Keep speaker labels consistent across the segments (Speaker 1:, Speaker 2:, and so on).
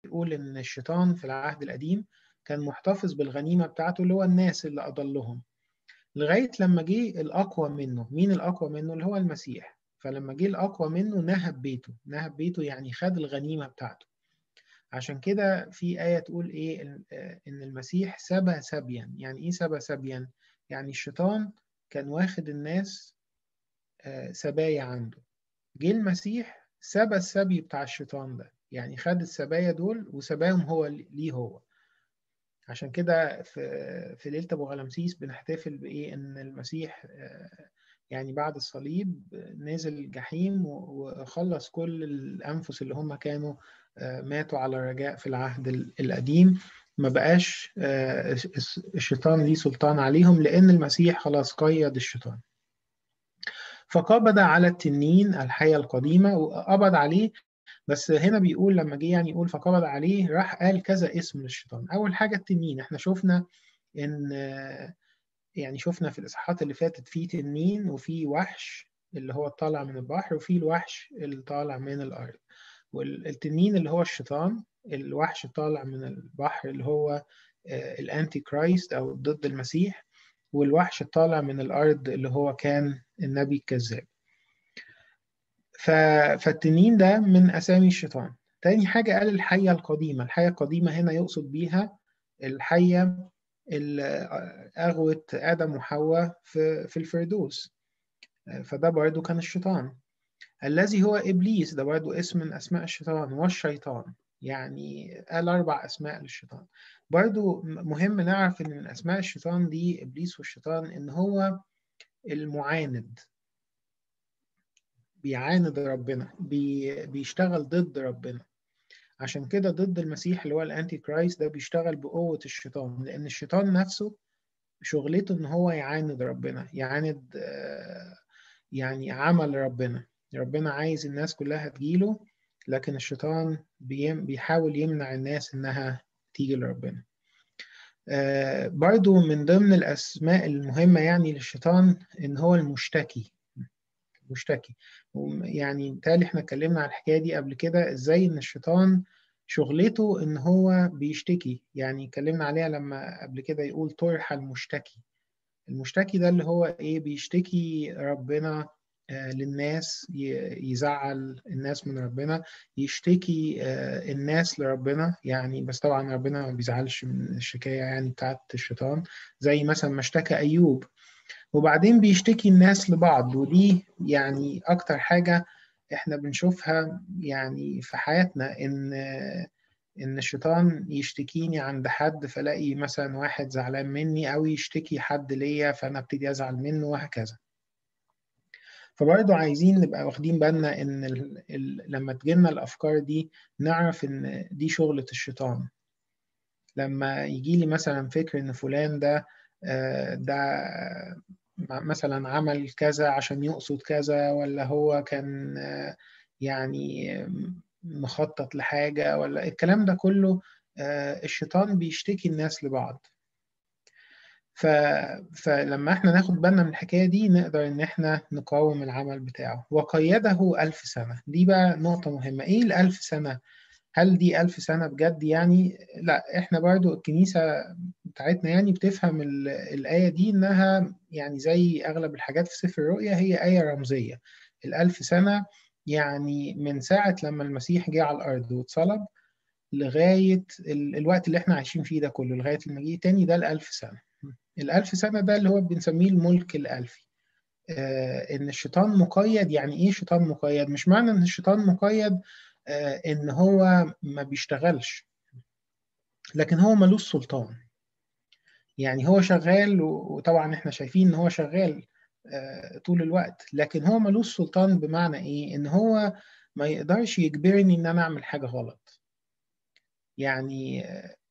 Speaker 1: يقول ان الشيطان في العهد القديم كان محتفظ بالغنيمه بتاعته اللي هو الناس اللي اضلهم لغايه لما جه الاقوى منه مين الاقوى منه اللي هو المسيح فلما جه الاقوى منه نهب بيته نهب بيته يعني خد الغنيمه بتاعته عشان كده في آية تقول إيه إن المسيح سبى سبيا يعني إيه سبى سبيا يعني الشيطان كان واخد الناس سبايا عنده جه المسيح سبى السبي بتاع الشيطان ده يعني خد السبايا دول وسباهم هو ليه هو عشان كده في في ليله ابو غلمسيس بنحتفل بايه ان المسيح يعني بعد الصليب نزل الجحيم وخلص كل الانفس اللي هم كانوا ماتوا على الرجاء في العهد القديم ما بقاش الشيطان ليه سلطان عليهم لان المسيح خلاص قيد الشيطان فقبض على التنين الحية القديمة وقبض عليه بس هنا بيقول لما جه يعني يقول فقبض عليه راح قال كذا اسم للشيطان أول حاجة التنين احنا شفنا إن يعني شفنا في الإصحاحات اللي فاتت في تنين وفي وحش اللي هو الطالع من البحر وفي الوحش اللي طالع من الأرض والتنين اللي هو الشيطان الوحش الطالع من البحر اللي هو الأنتي كرايست أو ضد المسيح والوحش الطالع من الأرض اللي هو كان النبي الكذاب فالتنين ده من أسامي الشيطان تاني حاجة قال الحية القديمة الحية القديمة هنا يقصد بيها الحية اللي أغوت آدم وحواء في, في الفردوس فده برضو كان الشيطان الذي هو إبليس ده برضو اسم من أسماء الشيطان والشيطان يعني قال أربع أسماء للشيطان برضو مهم نعرف إن من أسماء الشيطان دي إبليس والشيطان إن هو المعاند بيعاند ربنا بي بيشتغل ضد ربنا عشان كده ضد المسيح اللي هو الانتي كرايست ده بيشتغل بقوة الشيطان لأن الشيطان نفسه شغلته إن هو يعاند ربنا يعاند يعني عمل ربنا ربنا عايز الناس كلها تجيله لكن الشيطان بيحاول يمنع الناس إنها تيجي لربنا آه برضو من ضمن الأسماء المهمة يعني للشيطان إن هو المشتكي مشتكي يعني بالتالي احنا اتكلمنا عن الحكاية دي قبل كده ازاي ان الشيطان شغلته ان هو بيشتكي يعني اتكلمنا عليها لما قبل كده يقول طرح المشتكي المشتكي ده اللي هو ايه بيشتكي ربنا آه للناس يزعل الناس من ربنا يشتكي آه الناس لربنا يعني بس طبعا ربنا ما بيزعلش من الشكاية يعني بتاعت الشيطان زي مثلا ما اشتكى أيوب وبعدين بيشتكي الناس لبعض ودي يعني أكتر حاجة إحنا بنشوفها يعني في حياتنا إن إن الشيطان يشتكيني عند حد فلاقي مثلا واحد زعلان مني أو يشتكي حد ليا فأنا ابتدي أزعل منه وهكذا. فبرضه عايزين نبقى واخدين بالنا إن ال ال لما تجيلنا الأفكار دي نعرف إن دي شغلة الشيطان. لما يجي لي مثلا فكر إن فلان ده ده مثلا عمل كذا عشان يقصد كذا ولا هو كان يعني مخطط لحاجة ولا الكلام ده كله الشيطان بيشتكي الناس لبعض ف... فلما احنا ناخد بالنا من الحكاية دي نقدر ان احنا نقاوم العمل بتاعه وقيده ألف سنة دي بقى نقطة مهمة ايه الألف سنة هل دي ألف سنة بجد يعني لا احنا برضو الكنيسة بتاعتنا يعني بتفهم الآية دي إنها يعني زي أغلب الحاجات في سفر الرؤيا هي آية رمزية الألف سنة يعني من ساعة لما المسيح جه على الأرض واتصلب لغاية الوقت اللي احنا عايشين فيه ده كله لغاية المجيء التاني ده الألف سنة الألف سنة ده اللي هو بنسميه الملك الألفي آه إن الشيطان مقيد يعني إيه شيطان مقيد؟ مش معنى إن الشيطان مقيد آه إن هو ما بيشتغلش لكن هو ملوش سلطان يعني هو شغال وطبعا احنا شايفين ان هو شغال طول الوقت لكن هو ملوش سلطان بمعنى ايه ان هو ما يقدرش يجبرني ان انا اعمل حاجه غلط يعني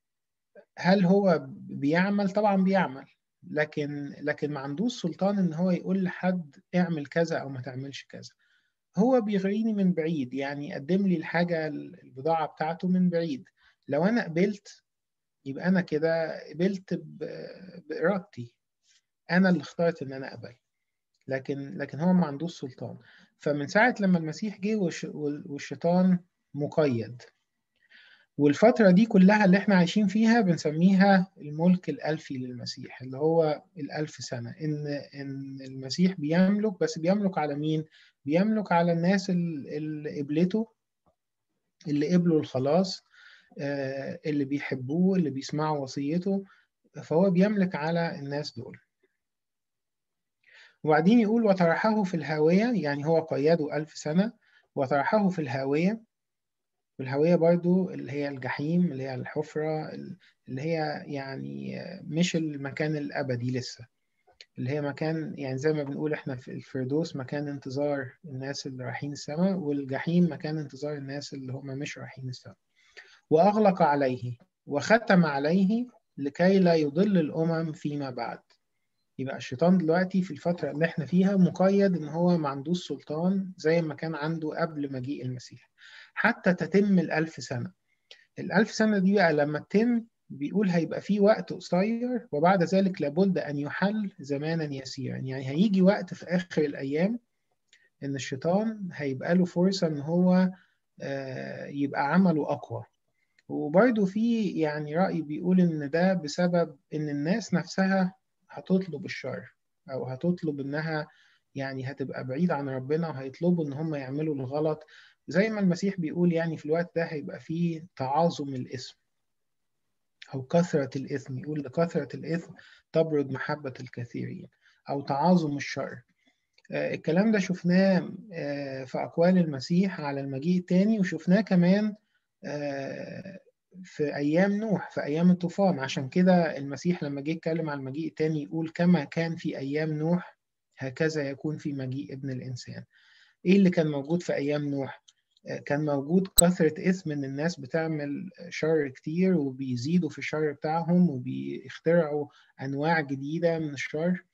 Speaker 1: هل هو بيعمل طبعا بيعمل لكن لكن ما عندوش سلطان ان هو يقول لحد اعمل كذا او ما تعملش كذا هو بيغريني من بعيد يعني يقدم لي الحاجه البضاعه بتاعته من بعيد لو انا قبلت يبقى انا كده قبلت بارادتي انا اللي اخترت ان انا اقبل لكن لكن هو ما عندوش سلطان فمن ساعه لما المسيح جه والشيطان مقيد والفترة دي كلها اللي احنا عايشين فيها بنسميها الملك الألفي للمسيح اللي هو الألف سنة إن إن المسيح بيملك بس بيملك على مين؟ بيملك على الناس اللي قبلته اللي قبلوا الخلاص اللي بيحبوه اللي بيسمعوا وصيته فهو بيملك على الناس دول وبعدين يقول وطرحه في الهاوية يعني هو قياده ألف سنة وطرحه في الهاوية والهوية برضو اللي هي الجحيم اللي هي الحفرة اللي هي يعني مش المكان الأبدي لسه اللي هي مكان يعني زي ما بنقول احنا في الفردوس مكان انتظار الناس اللي رايحين السماء والجحيم مكان انتظار الناس اللي هم مش رايحين السماء وأغلق عليه وختم عليه لكي لا يضل الأمم فيما بعد يبقى الشيطان دلوقتي في الفترة اللي احنا فيها مقيد ان هو ما عندوش سلطان زي ما كان عنده قبل مجيء المسيح حتى تتم الألف سنة الألف سنة دي بقى لما تتم بيقول هيبقى في وقت قصير وبعد ذلك لابد أن يحل زمانا يسيرا يعني هيجي وقت في آخر الأيام إن الشيطان هيبقى له فرصة إن هو يبقى عمله أقوى وبرضه في يعني رأي بيقول إن ده بسبب إن الناس نفسها هتطلب الشر أو هتطلب إنها يعني هتبقى بعيد عن ربنا وهيطلبوا إن هم يعملوا الغلط زي ما المسيح بيقول يعني في الوقت ده هيبقى فيه تعاظم الاسم أو كثرة الإثم يقول لكثرة الإثم تبرد محبة الكثيرين أو تعاظم الشر آه الكلام ده شفناه آه في أقوال المسيح على المجيء الثاني وشفناه كمان آه في أيام نوح في أيام الطوفان عشان كده المسيح لما جه يتكلم عن المجيء الثاني يقول كما كان في أيام نوح هكذا يكون في مجيء ابن الإنسان إيه اللي كان موجود في أيام نوح؟ كان موجود كثرة إثم إن الناس بتعمل شر كتير وبيزيدوا في الشر بتاعهم وبيخترعوا أنواع جديدة من الشر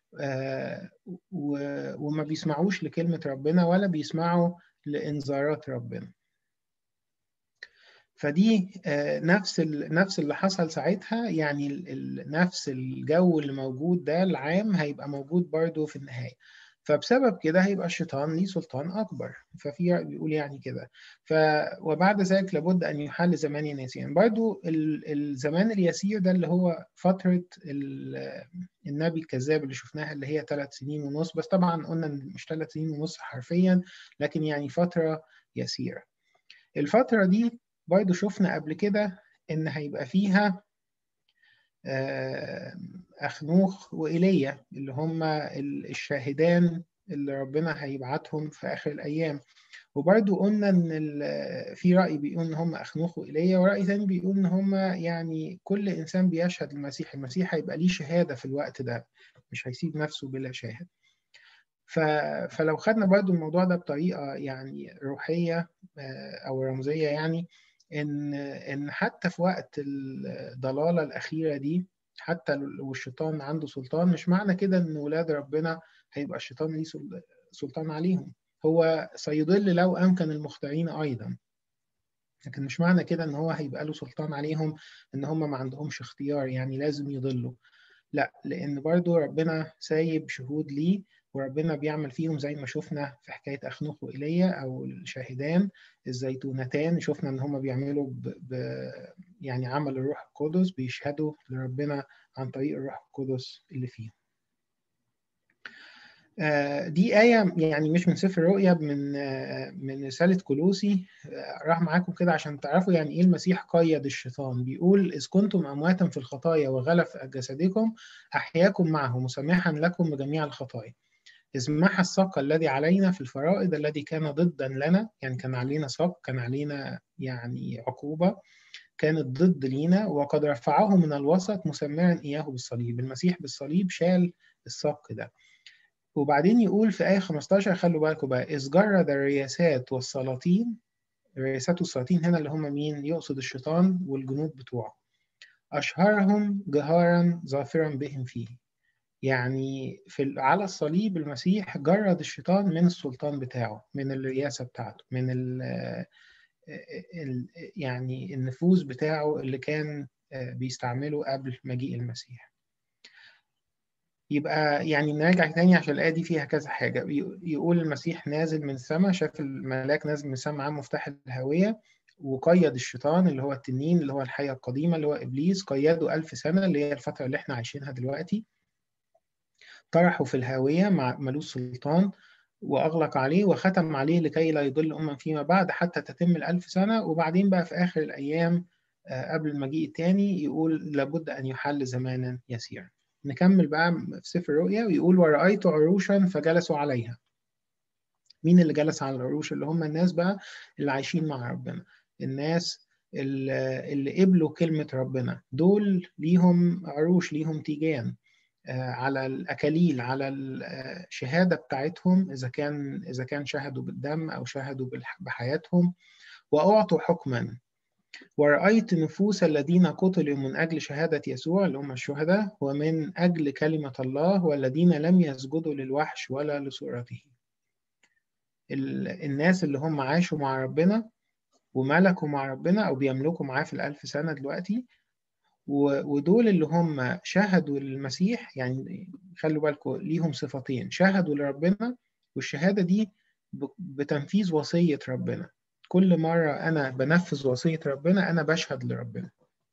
Speaker 1: وما بيسمعوش لكلمة ربنا ولا بيسمعوا لإنذارات ربنا فدي نفس نفس اللي حصل ساعتها يعني نفس الجو اللي موجود ده العام هيبقى موجود برضه في النهايه فبسبب كده هيبقى الشيطان ليه سلطان اكبر ففي بيقول يعني كده ف وبعد ذلك لابد ان يحل زمان يسير برضو الزمان اليسير ده اللي هو فتره النبي الكذاب اللي شفناها اللي هي ثلاث سنين ونص بس طبعا قلنا مش ثلاث سنين ونص حرفيا لكن يعني فتره يسيره الفتره دي برضو شفنا قبل كده ان هيبقى فيها أخنوخ وإيليا اللي هم الشاهدان اللي ربنا هيبعتهم في آخر الأيام وبرضو قلنا إن في رأي بيقول إن هم أخنوخ وإيليا ورأي ثاني بيقول إن هم يعني كل إنسان بيشهد المسيح المسيح هيبقى ليه شهادة في الوقت ده مش هيسيب نفسه بلا شاهد ف... فلو خدنا برضو الموضوع ده بطريقة يعني روحية أو رمزية يعني ان ان حتى في وقت الضلاله الاخيره دي حتى والشيطان عنده سلطان مش معنى كده ان ولاد ربنا هيبقى الشيطان ليه سلطان عليهم هو سيضل لو امكن المخطئين ايضا لكن مش معنى كده ان هو هيبقى له سلطان عليهم ان هم ما عندهمش اختيار يعني لازم يضلوا لا لان برضو ربنا سايب شهود ليه وربنا بيعمل فيهم زي ما شفنا في حكاية أخنوخ وإيليا أو الشاهدان الزيتونتان شفنا إن هم بيعملوا ب... ب... يعني عمل الروح القدس بيشهدوا لربنا عن طريق الروح القدس اللي فيهم دي آية يعني مش من سفر الرؤيا من من رسالة كلوسي راح معاكم كده عشان تعرفوا يعني إيه المسيح قيد الشيطان بيقول إذ كنتم أمواتا في الخطايا وغلف جسدكم أحياكم معه مسامحا لكم بجميع الخطايا إذ محى الصق الذي علينا في الفرائض الذي كان ضدا لنا يعني كان علينا صق كان علينا يعني عقوبة كانت ضد لينا وقد رفعه من الوسط مسمعا إياه بالصليب المسيح بالصليب شال الصق ده وبعدين يقول في آية 15 خلوا بالكم بقى إذ جرد الرياسات والسلاطين الرياسات والسلاطين هنا اللي هم مين يقصد الشيطان والجنود بتوعه أشهرهم جهارا ظافرا بهم فيه يعني في على الصليب المسيح جرد الشيطان من السلطان بتاعه من الرياسة بتاعته من ال ال يعني النفوذ بتاعه اللي كان بيستعمله قبل مجيء المسيح يبقى يعني نرجع تاني عشان الآية دي فيها كذا حاجة يقول المسيح نازل من السماء شاف الملاك نازل من السماء معاه مفتاح الهوية وقيد الشيطان اللي هو التنين اللي هو الحية القديمة اللي هو إبليس قيده ألف سنة اللي هي الفترة اللي احنا عايشينها دلوقتي طرحه في الهاوية مع ملوش سلطان وأغلق عليه وختم عليه لكي لا يضل أمم فيما بعد حتى تتم الألف سنة وبعدين بقى في آخر الأيام قبل المجيء الثاني يقول لابد أن يحل زمانا يسيرا نكمل بقى في سفر الرؤيا ويقول ورأيت عروشا فجلسوا عليها مين اللي جلس على العروش اللي هم الناس بقى اللي عايشين مع ربنا الناس اللي قبلوا كلمة ربنا دول ليهم عروش ليهم تيجان على الأكاليل على الشهادة بتاعتهم إذا كان إذا كان شهدوا بالدم أو شهدوا بحياتهم وأعطوا حكما ورأيت نفوس الذين قتلوا من أجل شهادة يسوع اللي هم الشهداء ومن أجل كلمة الله والذين لم يسجدوا للوحش ولا لصورته الناس اللي هم عاشوا مع ربنا وملكوا مع ربنا أو بيملكوا معاه في الألف سنة دلوقتي ودول اللي هم شهدوا للمسيح يعني خلوا بالكم ليهم صفتين شهدوا لربنا والشهادة دي بتنفيذ وصية ربنا كل مرة أنا بنفذ وصية ربنا أنا بشهد لربنا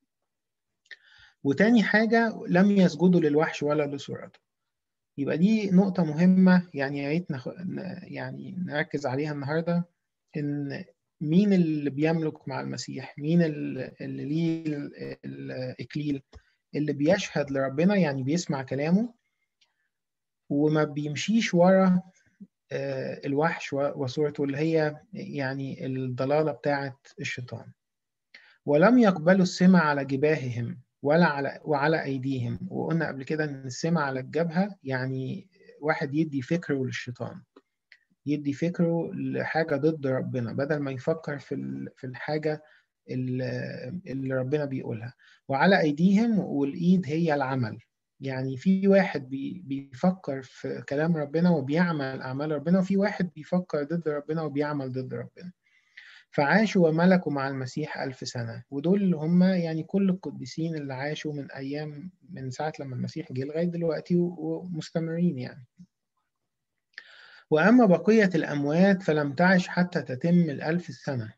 Speaker 1: وتاني حاجة لم يسجدوا للوحش ولا لصورته يبقى دي نقطة مهمة يعني يا ريت نخ... يعني نركز عليها النهاردة إن مين اللي بيملك مع المسيح مين اللي ليه الإكليل اللي بيشهد لربنا يعني بيسمع كلامه وما بيمشيش ورا الوحش وصورته اللي هي يعني الضلالة بتاعة الشيطان ولم يقبلوا السمع على جباههم ولا على وعلى أيديهم وقلنا قبل كده إن السمع على الجبهة يعني واحد يدي فكره للشيطان يدي فكره لحاجة ضد ربنا بدل ما يفكر في في الحاجة اللي ربنا بيقولها وعلى أيديهم والإيد هي العمل يعني في واحد بيفكر في كلام ربنا وبيعمل أعمال ربنا وفي واحد بيفكر ضد ربنا وبيعمل ضد ربنا فعاشوا وملكوا مع المسيح ألف سنة ودول اللي هم يعني كل القديسين اللي عاشوا من أيام من ساعة لما المسيح جه لغاية دلوقتي ومستمرين يعني وأما بقية الأموات فلم تعش حتى تتم الألف سنة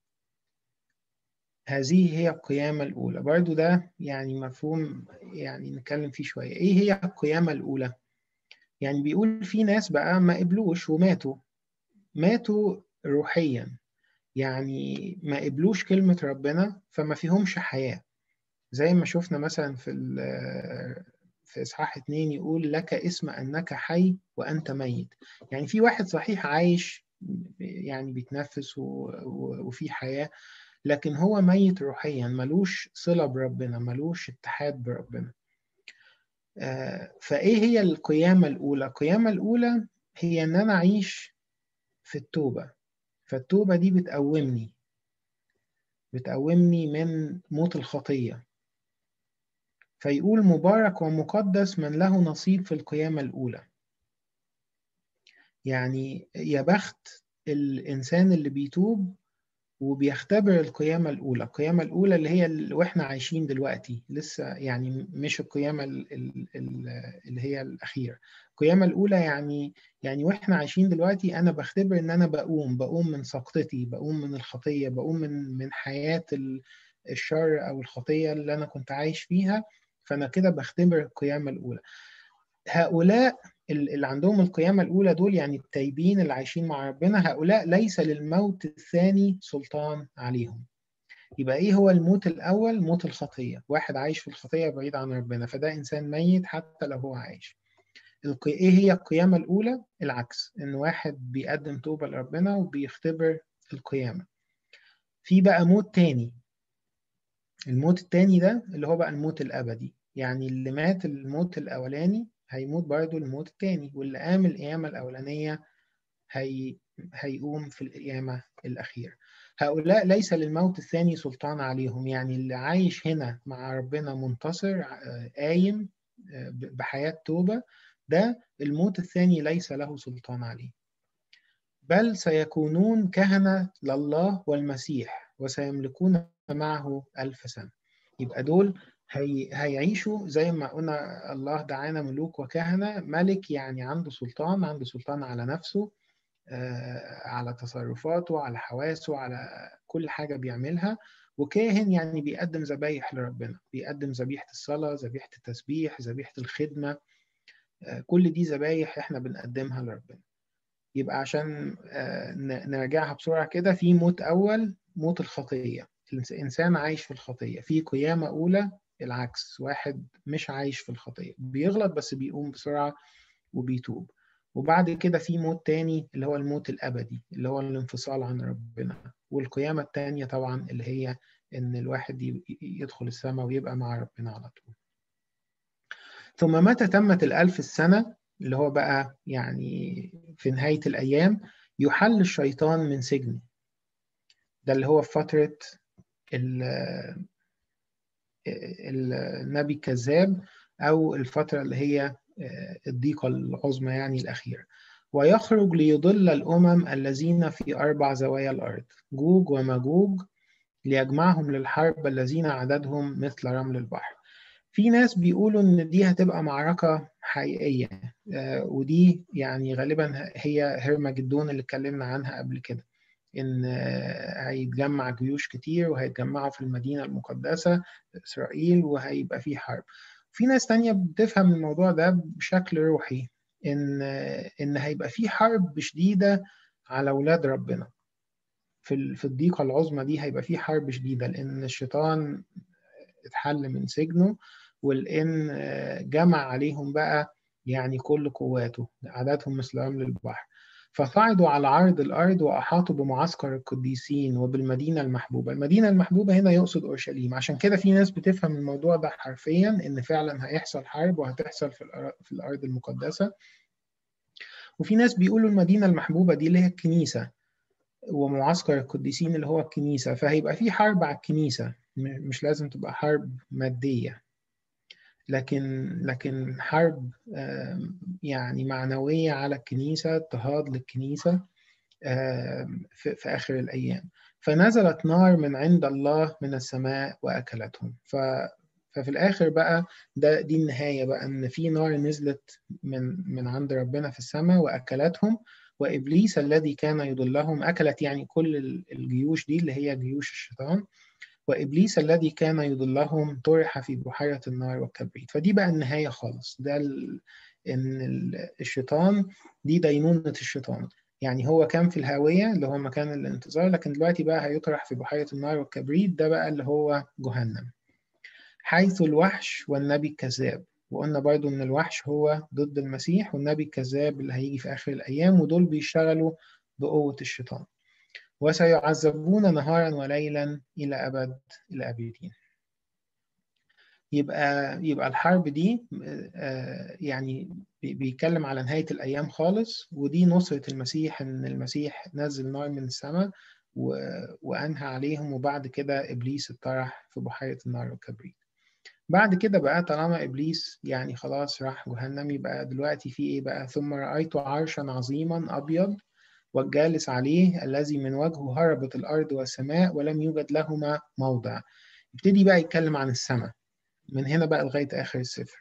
Speaker 1: هذه هي القيامة الأولى برضو ده يعني مفهوم يعني نتكلم فيه شوية إيه هي القيامة الأولى؟ يعني بيقول في ناس بقى ما قبلوش وماتوا ماتوا روحيا يعني ما قبلوش كلمة ربنا فما فيهمش حياة زي ما شفنا مثلا في في إصحاح اتنين يقول لك اسم أنك حي وأنت ميت يعني في واحد صحيح عايش يعني بيتنفس وفي حياة لكن هو ميت روحيا ملوش صلة بربنا ملوش اتحاد بربنا فإيه هي القيامة الأولى؟ القيامة الأولى هي إن أنا أعيش في التوبة فالتوبة دي بتقومني بتقومني من موت الخطية فيقول مبارك ومقدس من له نصيب في القيامة الأولى يعني يا بخت الإنسان اللي بيتوب وبيختبر القيامة الأولى القيامة الأولى اللي هي اللي وإحنا عايشين دلوقتي لسه يعني مش القيامة اللي هي الأخيرة القيامة الأولى يعني يعني وإحنا عايشين دلوقتي أنا بختبر إن أنا بقوم بقوم من سقطتي بقوم من الخطية بقوم من من حياة الشر أو الخطية اللي أنا كنت عايش فيها فأنا كده بختبر القيامة الأولى هؤلاء اللي عندهم القيامة الأولى دول يعني التايبين اللي عايشين مع ربنا هؤلاء ليس للموت الثاني سلطان عليهم يبقى إيه هو الموت الأول؟ موت الخطية واحد عايش في الخطية بعيد عن ربنا فده إنسان ميت حتى لو هو عايش إيه هي القيامة الأولى؟ العكس إن واحد بيقدم توبة لربنا وبيختبر القيامة في بقى موت تاني الموت التاني ده اللي هو بقى الموت الأبدي يعني اللي مات الموت الأولاني هيموت برضه الموت التاني واللي قام القيامة الأولانية هي هيقوم في القيامة الأخيرة هؤلاء ليس للموت الثاني سلطان عليهم يعني اللي عايش هنا مع ربنا منتصر قايم بحياة توبة ده الموت الثاني ليس له سلطان عليه بل سيكونون كهنة لله والمسيح وسيملكون معه ألف سنة يبقى دول هي هيعيشوا زي ما قلنا الله دعانا ملوك وكهنة ملك يعني عنده سلطان عنده سلطان على نفسه على تصرفاته على حواسه على كل حاجة بيعملها وكاهن يعني بيقدم ذبايح لربنا بيقدم ذبيحة الصلاة ذبيحة التسبيح ذبيحة الخدمة كل دي ذبايح احنا بنقدمها لربنا يبقى عشان نراجعها بسرعة كده في موت أول موت الخطية الإنسان عايش في الخطية في قيامة أولى العكس واحد مش عايش في الخطية بيغلط بس بيقوم بسرعة وبيتوب وبعد كده في موت تاني اللي هو الموت الأبدي اللي هو الانفصال عن ربنا والقيامة التانية طبعا اللي هي إن الواحد يدخل السماء ويبقى مع ربنا على طول ثم متى تمت الألف السنة اللي هو بقى يعني في نهاية الأيام يحل الشيطان من سجنه ده اللي هو في فترة النبي الكذاب أو الفترة اللي هي الضيقة العظمى يعني الأخيرة ويخرج ليضل الأمم الذين في أربع زوايا الأرض جوج ومجوج ليجمعهم للحرب الذين عددهم مثل رمل البحر في ناس بيقولوا إن دي هتبقى معركة حقيقية ودي يعني غالبا هي هرمجدون اللي اتكلمنا عنها قبل كده إن هيتجمع جيوش كتير وهيتجمعوا في المدينة المقدسة إسرائيل وهيبقى في حرب في ناس تانية بتفهم الموضوع ده بشكل روحي إن إن هيبقى في حرب شديدة على أولاد ربنا في في الضيقة العظمى دي هيبقى في حرب شديدة لأن الشيطان اتحل من سجنه ولأن جمع عليهم بقى يعني كل قواته عددهم مثل رمل البحر فصعدوا على عرض الأرض وأحاطوا بمعسكر القديسين وبالمدينة المحبوبة المدينة المحبوبة هنا يقصد أورشليم عشان كده في ناس بتفهم الموضوع ده حرفيا إن فعلا هيحصل حرب وهتحصل في الأرض المقدسة وفي ناس بيقولوا المدينة المحبوبة دي اللي هي الكنيسة ومعسكر القديسين اللي هو الكنيسة فهيبقى في حرب على الكنيسة مش لازم تبقى حرب مادية لكن لكن حرب يعني معنوية على الكنيسة اضطهاد للكنيسة في آخر الأيام فنزلت نار من عند الله من السماء وأكلتهم ف ففي الآخر بقى ده دي النهاية بقى إن في نار نزلت من من عند ربنا في السماء وأكلتهم وإبليس الذي كان يضلهم أكلت يعني كل الجيوش دي اللي هي جيوش الشيطان وإبليس الذي كان يضلهم طرح في بحيرة النار والكبريت فدي بقى النهاية خالص ده ال... إن الشيطان دي دينونة الشيطان يعني هو كان في الهاوية اللي هو مكان الانتظار لكن دلوقتي بقى هيطرح في بحيرة النار والكبريت ده بقى اللي هو جهنم حيث الوحش والنبي الكذاب وقلنا برضو إن الوحش هو ضد المسيح والنبي الكذاب اللي هيجي في آخر الأيام ودول بيشتغلوا بقوة الشيطان وسيعذبون نهارا وليلا إلى أبد الآبدين يبقى يبقى الحرب دي يعني بيتكلم على نهاية الأيام خالص ودي نصرة المسيح إن المسيح نزل نار من السماء وأنهى عليهم وبعد كده إبليس اتطرح في بحيرة النار والكبريت بعد كده بقى طالما إبليس يعني خلاص راح جهنم يبقى دلوقتي في إيه بقى ثم رأيت عرشا عظيما أبيض والجالس عليه الذي من وجهه هربت الأرض والسماء ولم يوجد لهما موضع يبتدي بقى يتكلم عن السماء من هنا بقى لغاية آخر السفر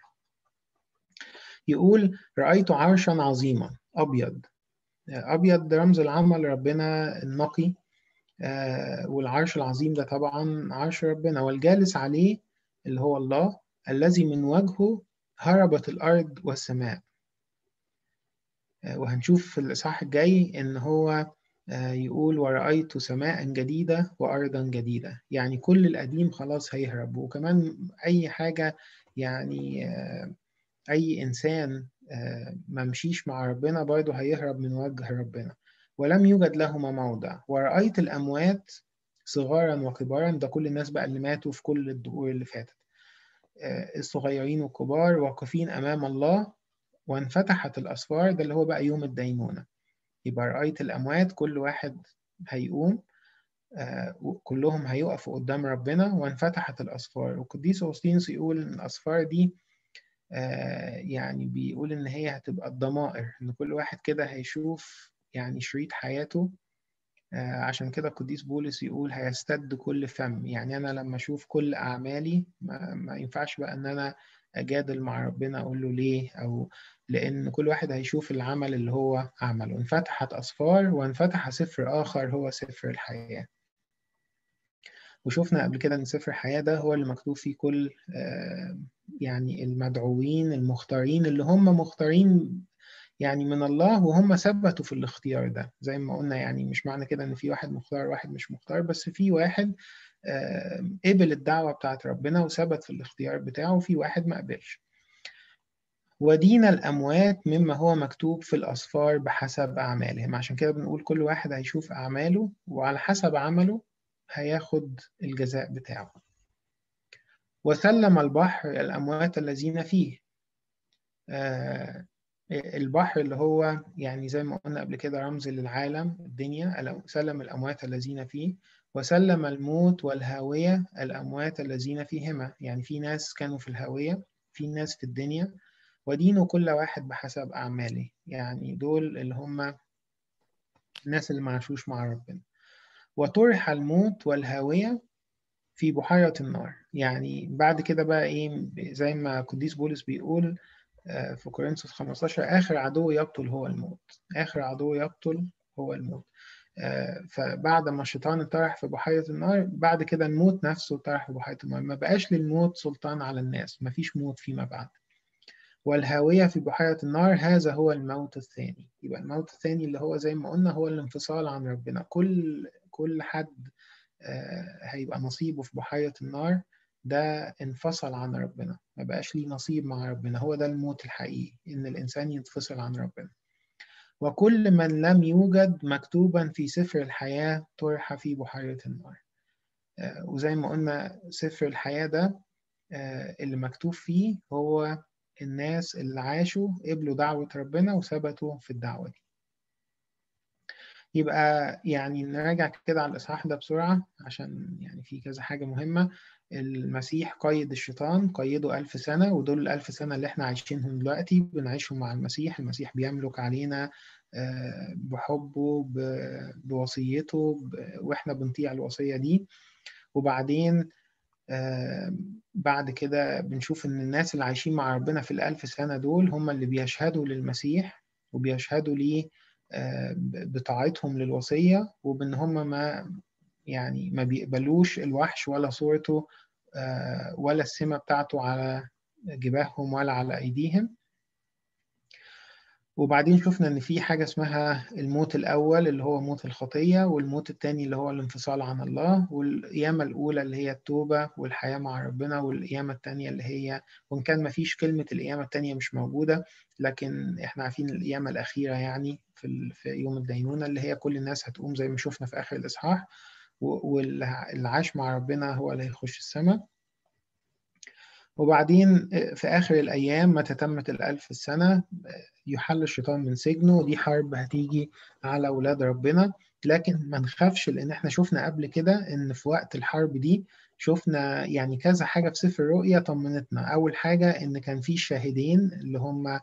Speaker 1: يقول رأيت عرشا عظيما أبيض أبيض رمز العمل ربنا النقي والعرش العظيم ده طبعا عرش ربنا والجالس عليه اللي هو الله الذي من وجهه هربت الأرض والسماء وهنشوف في الإصحاح الجاي إن هو يقول ورأيت سماء جديدة وأرضا جديدة يعني كل القديم خلاص هيهرب وكمان أي حاجة يعني أي إنسان ما مشيش مع ربنا برضه هيهرب من وجه ربنا ولم يوجد لهما موضع ورأيت الأموات صغارا وكبارا ده كل الناس بقى اللي ماتوا في كل الدهور اللي فاتت الصغيرين والكبار واقفين أمام الله وانفتحت الأسفار ده اللي هو بقى يوم الدينونة يبقى رأيت الأموات كل واحد هيقوم آه كلهم هيقفوا قدام ربنا وانفتحت الأسفار والقديس أغسطينوس يقول إن الأسفار دي آه يعني بيقول إن هي هتبقى الضمائر إن كل واحد كده هيشوف يعني شريط حياته آه عشان كده القديس بولس يقول هيستد كل فم يعني أنا لما أشوف كل أعمالي ما, ما ينفعش بقى إن أنا أجادل مع ربنا أقول له ليه أو لأن كل واحد هيشوف العمل اللي هو عمله انفتحت أسفار وانفتح سفر آخر هو سفر الحياة وشفنا قبل كده ان سفر الحياة ده هو اللي مكتوب فيه كل يعني المدعوين المختارين اللي هم مختارين يعني من الله وهم ثبتوا في الاختيار ده زي ما قلنا يعني مش معنى كده ان في واحد مختار واحد مش مختار بس في واحد قبل الدعوة بتاعت ربنا وثبت في الاختيار بتاعه وفي واحد ما قبلش ودين الأموات مما هو مكتوب في الأسفار بحسب أعمالهم عشان كده بنقول كل واحد هيشوف أعماله وعلى حسب عمله هياخد الجزاء بتاعه وسلم البحر الأموات الذين فيه آه البحر اللي هو يعني زي ما قلنا قبل كده رمز للعالم الدنيا سلم الأموات الذين فيه وسلم الموت والهاوية الأموات الذين فيهما يعني في ناس كانوا في الهاوية في ناس في الدنيا ودين كل واحد بحسب أعماله يعني دول اللي هم الناس اللي ما عاشوش مع ربنا وطرح الموت والهاوية في بحيرة النار يعني بعد كده بقى إيه زي ما قديس بولس بيقول في كورنثوس 15 آخر عدو يقتل هو الموت آخر عدو يقتل هو الموت فبعد ما الشيطان انطرح في بحيرة النار بعد كده الموت نفسه انطرح في بحيرة النار ما بقاش للموت سلطان على الناس ما فيش موت فيما بعد والهاوية في بحيرة النار هذا هو الموت الثاني يبقى الموت الثاني اللي هو زي ما قلنا هو الانفصال عن ربنا كل كل حد هيبقى نصيبه في بحيرة النار ده انفصل عن ربنا ما بقاش ليه نصيب مع ربنا هو ده الموت الحقيقي إن الإنسان ينفصل عن ربنا وكل من لم يوجد مكتوبا في سفر الحياة طرح في بحيرة النار وزي ما قلنا سفر الحياة ده اللي مكتوب فيه هو الناس اللي عاشوا قبلوا دعوة ربنا وثبتوا في الدعوة دي يبقى يعني نراجع كده على الإصحاح ده بسرعة عشان يعني في كذا حاجة مهمة المسيح قيد الشيطان قيده ألف سنة ودول الألف سنة اللي احنا عايشينهم دلوقتي بنعيشهم مع المسيح المسيح بيملك علينا بحبه بوصيته واحنا بنطيع الوصية دي وبعدين بعد كده بنشوف ان الناس اللي عايشين مع ربنا في الألف سنة دول هم اللي بيشهدوا للمسيح وبيشهدوا ليه بطاعتهم للوصية وبإن هم ما يعني ما بيقبلوش الوحش ولا صورته ولا السمة بتاعته على جباههم ولا على أيديهم وبعدين شفنا إن في حاجة اسمها الموت الأول اللي هو موت الخطية والموت الثاني اللي هو الانفصال عن الله والقيامة الأولى اللي هي التوبة والحياة مع ربنا والقيامة الثانية اللي هي وإن كان ما فيش كلمة القيامة الثانية مش موجودة لكن إحنا عارفين القيامة الأخيرة يعني في, في يوم الدينونة اللي هي كل الناس هتقوم زي ما شفنا في آخر الإصحاح واللي عاش مع ربنا هو اللي هيخش السماء وبعدين في آخر الأيام متى تمت الألف السنة يحل الشيطان من سجنه ودي حرب هتيجي على أولاد ربنا لكن ما نخافش لأن احنا شفنا قبل كده إن في وقت الحرب دي شفنا يعني كذا حاجة في سفر الرؤيا طمنتنا أول حاجة إن كان في شاهدين اللي هم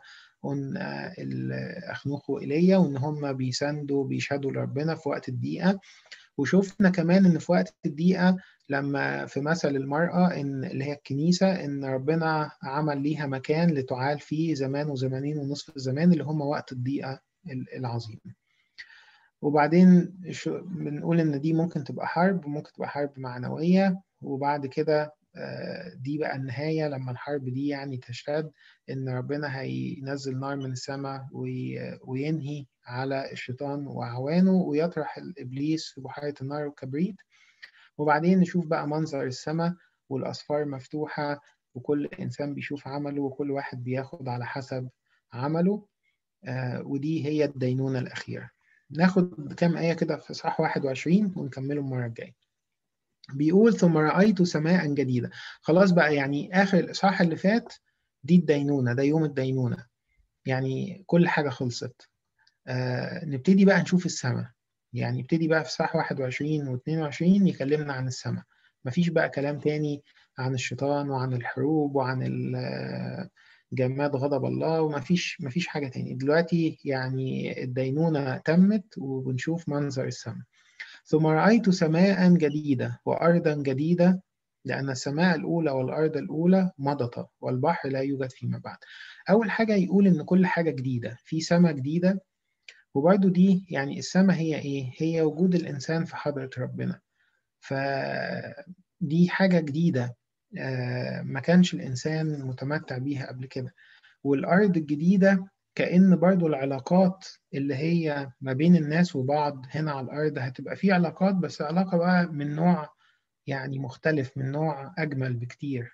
Speaker 1: أخنوخ وإيليا وإن هم بيساندوا بيشهدوا لربنا في وقت الدقيقة وشفنا كمان إن في وقت الدقيقة لما في مثل المرأة إن اللي هي الكنيسة إن ربنا عمل ليها مكان لتعال فيه زمان وزمانين ونصف الزمان اللي هم وقت الضيقة العظيم وبعدين بنقول إن دي ممكن تبقى حرب وممكن تبقى حرب معنوية وبعد كده دي بقى النهاية لما الحرب دي يعني تشتد إن ربنا هينزل نار من السماء وينهي على الشيطان وأعوانه ويطرح الإبليس في بحيرة النار والكبريت وبعدين نشوف بقى منظر السماء والأسفار مفتوحة وكل إنسان بيشوف عمله وكل واحد بياخد على حسب عمله آه ودي هي الدينونة الأخيرة ناخد كام آية كده في إصحاح 21 ونكمله المرة الجاية بيقول ثم رأيت سماء جديدة خلاص بقى يعني آخر الإصحاح اللي فات دي الدينونة ده يوم الدينونة يعني كل حاجة خلصت آه نبتدي بقى نشوف السماء يعني ابتدي بقى في صح 21 و 22 يكلمنا عن السماء مفيش بقى كلام تاني عن الشيطان وعن الحروب وعن جماد غضب الله ومفيش مفيش حاجة تاني دلوقتي يعني الدينونة تمت وبنشوف منظر السماء ثم رأيت سماء جديدة وأرضا جديدة لأن السماء الأولى والأرض الأولى مضت والبحر لا يوجد فيما بعد أول حاجة يقول إن كل حاجة جديدة في سماء جديدة وبرضه دي يعني السماء هي إيه؟ هي وجود الإنسان في حضرة ربنا فدي حاجة جديدة ما كانش الإنسان متمتع بيها قبل كده والأرض الجديدة كأن برضو العلاقات اللي هي ما بين الناس وبعض هنا على الأرض هتبقى في علاقات بس علاقة بقى من نوع يعني مختلف من نوع أجمل بكتير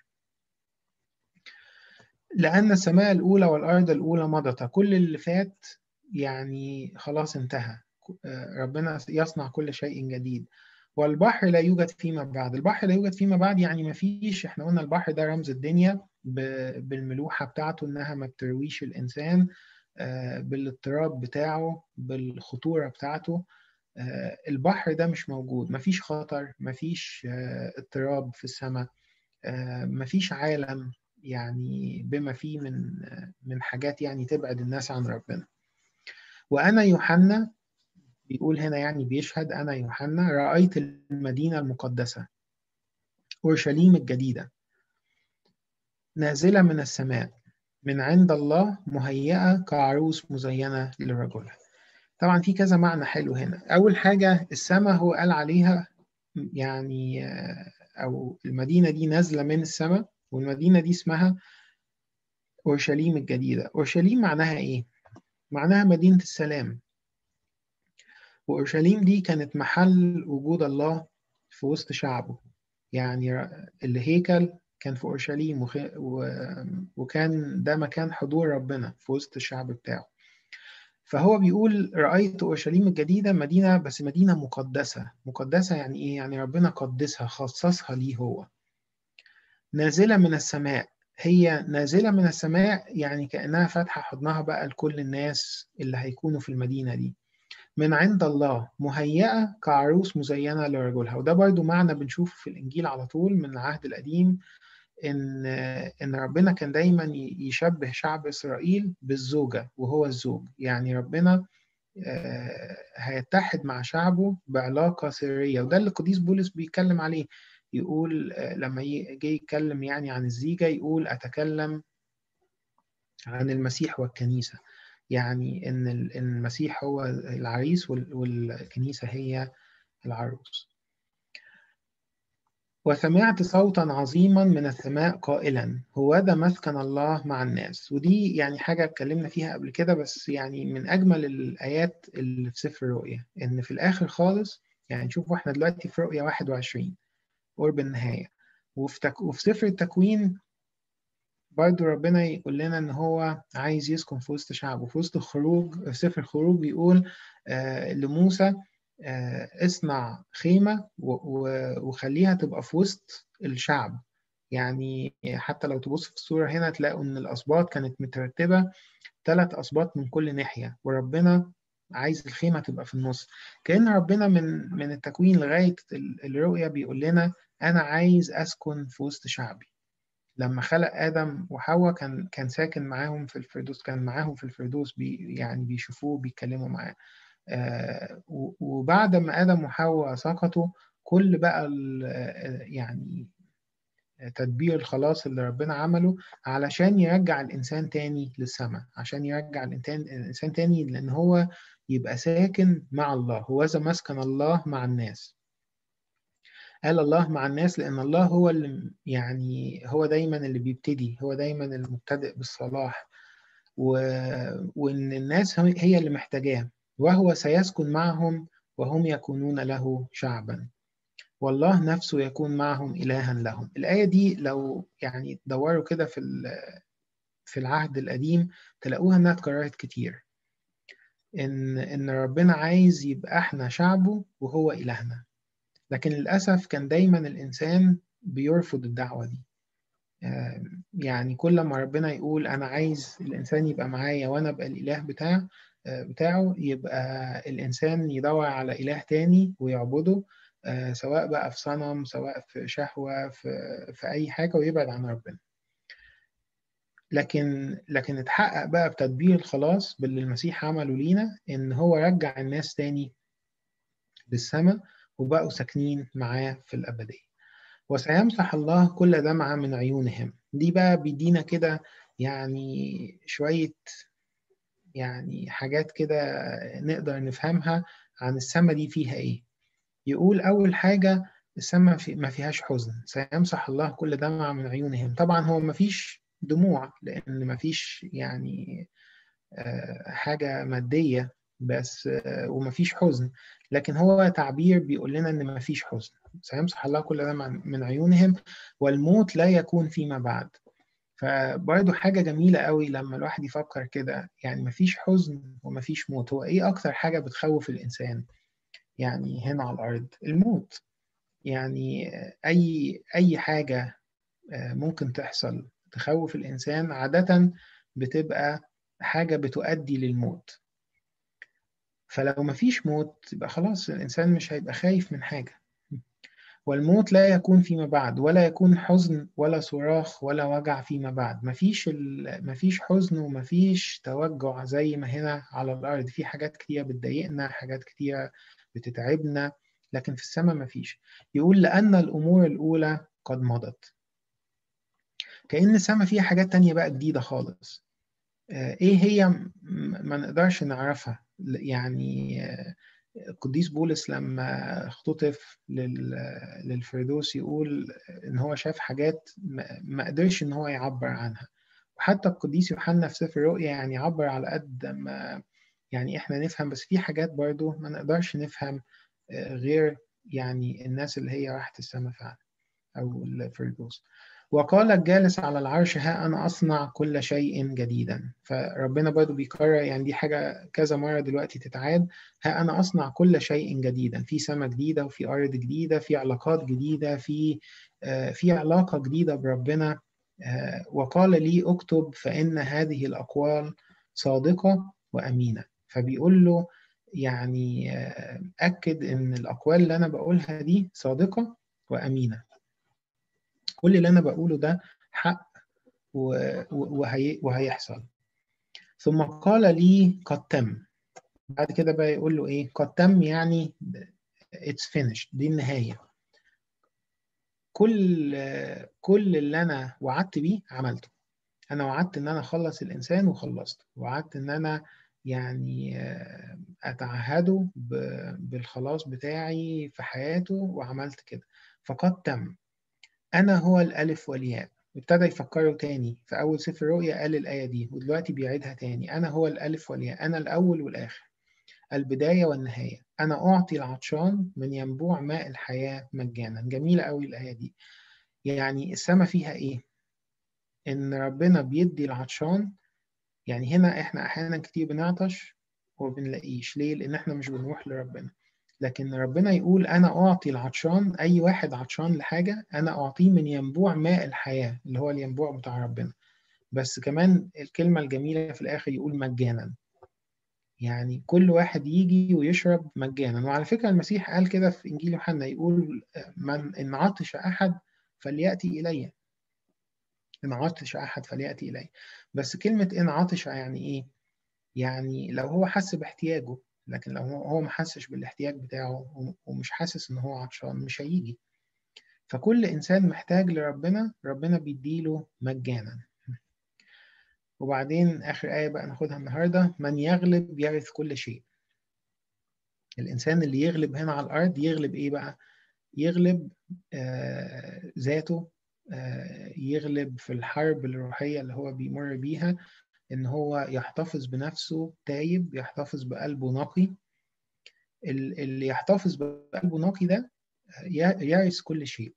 Speaker 1: لأن السماء الأولى والأرض الأولى مضت كل اللي فات يعني خلاص انتهى ربنا يصنع كل شيء جديد والبحر لا يوجد فيما بعد البحر لا يوجد فيما بعد يعني ما فيش احنا قلنا البحر ده رمز الدنيا بالملوحة بتاعته انها ما بترويش الانسان بالاضطراب بتاعه بالخطورة بتاعته البحر ده مش موجود ما فيش خطر ما فيش اضطراب في السماء ما فيش عالم يعني بما فيه من من حاجات يعني تبعد الناس عن ربنا وأنا يوحنا بيقول هنا يعني بيشهد أنا يوحنا رأيت المدينة المقدسة أورشليم الجديدة نازلة من السماء من عند الله مهيئة كعروس مزينة لرجلها طبعا في كذا معنى حلو هنا أول حاجة السماء هو قال عليها يعني أو المدينة دي نازلة من السماء والمدينة دي اسمها أورشليم الجديدة أورشليم معناها إيه؟ معناها مدينة السلام وأورشليم دي كانت محل وجود الله في وسط شعبه يعني الهيكل كان في أورشليم وخ... و... وكان ده مكان حضور ربنا في وسط الشعب بتاعه فهو بيقول رأيت أورشليم الجديدة مدينة بس مدينة مقدسة مقدسة يعني إيه؟ يعني ربنا قدسها خصصها ليه هو نازلة من السماء هي نازلة من السماء يعني كأنها فاتحة حضنها بقى لكل الناس اللي هيكونوا في المدينة دي من عند الله مهيئة كعروس مزينة لرجلها وده برضو معنى بنشوفه في الإنجيل على طول من العهد القديم إن إن ربنا كان دايما يشبه شعب إسرائيل بالزوجة وهو الزوج يعني ربنا هيتحد مع شعبه بعلاقة سرية وده اللي القديس بولس بيتكلم عليه يقول لما جه يتكلم يعني عن الزيجة يقول أتكلم عن المسيح والكنيسة يعني إن المسيح هو العريس والكنيسة هي العروس وسمعت صوتا عظيما من السماء قائلا هو ده مسكن الله مع الناس ودي يعني حاجة اتكلمنا فيها قبل كده بس يعني من أجمل الآيات اللي في سفر الرؤيا إن في الآخر خالص يعني شوفوا احنا دلوقتي في رؤيا 21 قرب النهاية وفي, تك... وفي سفر التكوين برضو ربنا يقول لنا إن هو عايز يسكن في وسط شعبه في وسط الخروج في سفر الخروج بيقول آه لموسى آه اصنع خيمة وخليها تبقى في وسط الشعب يعني حتى لو تبص في الصورة هنا تلاقوا إن الأسباط كانت مترتبة ثلاث أسباط من كل ناحية وربنا عايز الخيمة تبقى في النص كأن ربنا من من التكوين لغاية الرؤية بيقول لنا أنا عايز أسكن في وسط شعبي لما خلق آدم وحواء كان كان ساكن معاهم في الفردوس كان معاهم في الفردوس بي يعني بيشوفوه بيتكلموا معاه آه وبعد ما آدم وحواء سقطوا كل بقى يعني تدبير الخلاص اللي ربنا عمله علشان يرجع الإنسان تاني للسماء عشان يرجع الإنسان الإنسان تاني لأن هو يبقى ساكن مع الله هو ذا مسكن الله مع الناس قال الله مع الناس لأن الله هو اللي يعني هو دايما اللي بيبتدي هو دايما المبتدئ بالصلاح و... وإن الناس هي اللي محتاجاه وهو سيسكن معهم وهم يكونون له شعبا والله نفسه يكون معهم إلها لهم الآية دي لو يعني تدوروا كده في في العهد القديم تلاقوها إنها اتكررت كتير إن إن ربنا عايز يبقى إحنا شعبه وهو إلهنا لكن للأسف كان دايما الإنسان بيرفض الدعوة دي يعني كل ما ربنا يقول أنا عايز الإنسان يبقى معايا وأنا أبقى الإله بتاع بتاعه يبقى الإنسان يدور على إله تاني ويعبده سواء بقى في صنم سواء في شهوة في, في أي حاجة ويبعد عن ربنا لكن لكن اتحقق بقى بتدبير الخلاص باللي المسيح عمله لينا إن هو رجع الناس تاني للسماء وبقوا ساكنين معاه في الأبدية وسيمسح الله كل دمعة من عيونهم دي بقى بيدينا كده يعني شوية يعني حاجات كده نقدر نفهمها عن السماء دي فيها إيه يقول أول حاجة السماء في ما فيهاش حزن سيمسح الله كل دمع من عيونهم طبعا هو ما فيش دموع لأن ما فيش يعني حاجة مادية بس وما فيش حزن لكن هو تعبير بيقول لنا ان ما فيش حزن سيمسح الله كل دمع من عيونهم والموت لا يكون فيما بعد فبرضه حاجة جميلة قوي لما الواحد يفكر كده يعني مفيش حزن ومفيش موت هو إيه أكتر حاجة بتخوف الإنسان يعني هنا على الأرض الموت يعني أي أي حاجة ممكن تحصل تخوف الإنسان عادة بتبقى حاجة بتؤدي للموت فلو مفيش موت يبقى خلاص الإنسان مش هيبقى خايف من حاجة والموت لا يكون فيما بعد ولا يكون حزن ولا صراخ ولا وجع فيما بعد مفيش ال... مفيش حزن ومفيش توجع زي ما هنا على الأرض في حاجات كتيرة بتضايقنا حاجات كتيرة بتتعبنا لكن في السماء مفيش يقول لأن الأمور الأولى قد مضت كأن السماء فيها حاجات تانية بقى جديدة خالص إيه هي ما نقدرش نعرفها يعني القديس بولس لما اختطف للفردوس يقول ان هو شاف حاجات ما قدرش ان هو يعبر عنها وحتى القديس يوحنا في سفر الرؤيا يعني عبر على قد ما يعني احنا نفهم بس في حاجات برضو ما نقدرش نفهم غير يعني الناس اللي هي راحت السماء فعلا او الفردوس وقال الجالس على العرش ها أنا أصنع كل شيء جديدا فربنا برضو بيكرر يعني دي حاجة كذا مرة دلوقتي تتعاد ها أنا أصنع كل شيء جديدا في سماء جديدة وفي أرض جديدة في علاقات جديدة في في علاقة جديدة بربنا وقال لي اكتب فإن هذه الأقوال صادقة وأمينة فبيقول له يعني أكد إن الأقوال اللي أنا بقولها دي صادقة وأمينة كل اللي انا بقوله ده حق وهي وهيحصل ثم قال لي قد تم بعد كده بقى يقول له ايه قد تم يعني it's finished دي النهايه كل كل اللي انا وعدت بيه عملته انا وعدت ان انا اخلص الانسان وخلصته وعدت ان انا يعني اتعهده بالخلاص بتاعي في حياته وعملت كده فقد تم أنا هو الألف والياء ابتدى يفكروا تاني في أول سفر الرؤيا قال الآية دي ودلوقتي بيعيدها تاني أنا هو الألف والياء أنا الأول والآخر البداية والنهاية أنا أعطي العطشان من ينبوع ماء الحياة مجانا جميلة قوي الآية دي يعني السماء فيها إيه؟ إن ربنا بيدي العطشان يعني هنا إحنا أحيانا كتير بنعطش وما بنلاقيش ليه؟ لأن إحنا مش بنروح لربنا لكن ربنا يقول أنا أعطي العطشان أي واحد عطشان لحاجة أنا أعطيه من ينبوع ماء الحياة اللي هو الينبوع بتاع ربنا بس كمان الكلمة الجميلة في الآخر يقول مجانا يعني كل واحد يجي ويشرب مجانا وعلى فكرة المسيح قال كده في إنجيل يوحنا يقول من إن عطش أحد فليأتي إلي إن عطش أحد فليأتي إلي بس كلمة إن عطش يعني إيه؟ يعني لو هو حس باحتياجه لكن لو هو ما حسش بالاحتياج بتاعه ومش حاسس ان هو عطشان مش هيجي فكل انسان محتاج لربنا ربنا بيديله مجانا وبعدين اخر ايه بقى ناخدها النهارده من يغلب يرث كل شيء الانسان اللي يغلب هنا على الارض يغلب ايه بقى يغلب آه ذاته آه يغلب في الحرب الروحيه اللي هو بيمر بيها ان هو يحتفظ بنفسه تايب يحتفظ بقلبه نقي اللي يحتفظ بقلبه نقي ده يرث كل شيء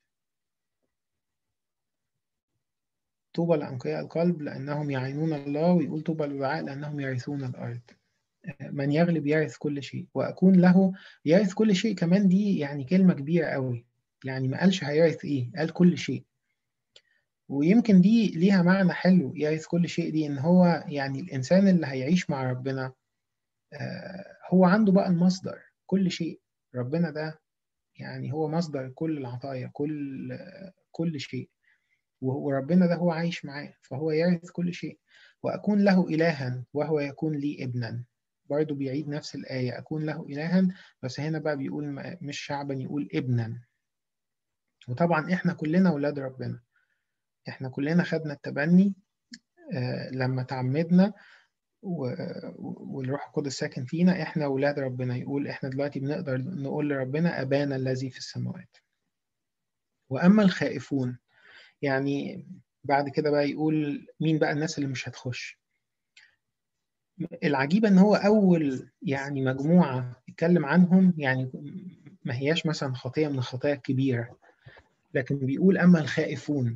Speaker 1: طوبى لأنقياء القلب لأنهم يعينون الله ويقول طوبى للرعاء لأنهم يرثون الأرض من يغلب يرث كل شيء وأكون له يرث كل شيء كمان دي يعني كلمة كبيرة قوي يعني ما قالش هيرث إيه قال كل شيء ويمكن دي ليها معنى حلو يرث كل شيء دي ان هو يعني الانسان اللي هيعيش مع ربنا هو عنده بقى المصدر كل شيء ربنا ده يعني هو مصدر كل العطايا كل كل شيء وربنا ده هو عايش معاه فهو يرث كل شيء واكون له الها وهو يكون لي ابنا برضه بيعيد نفس الآية أكون له إلها بس هنا بقى بيقول مش شعبا يقول ابنا وطبعا إحنا كلنا أولاد ربنا احنا كلنا خدنا التبني آه لما تعمدنا والروح القدس ساكن فينا احنا اولاد ربنا يقول احنا دلوقتي بنقدر نقول لربنا ابانا الذي في السماوات واما الخائفون يعني بعد كده بقى يقول مين بقى الناس اللي مش هتخش العجيبة ان هو اول يعني مجموعة يتكلم عنهم يعني ما هياش مثلا خطية من الخطايا الكبيرة لكن بيقول اما الخائفون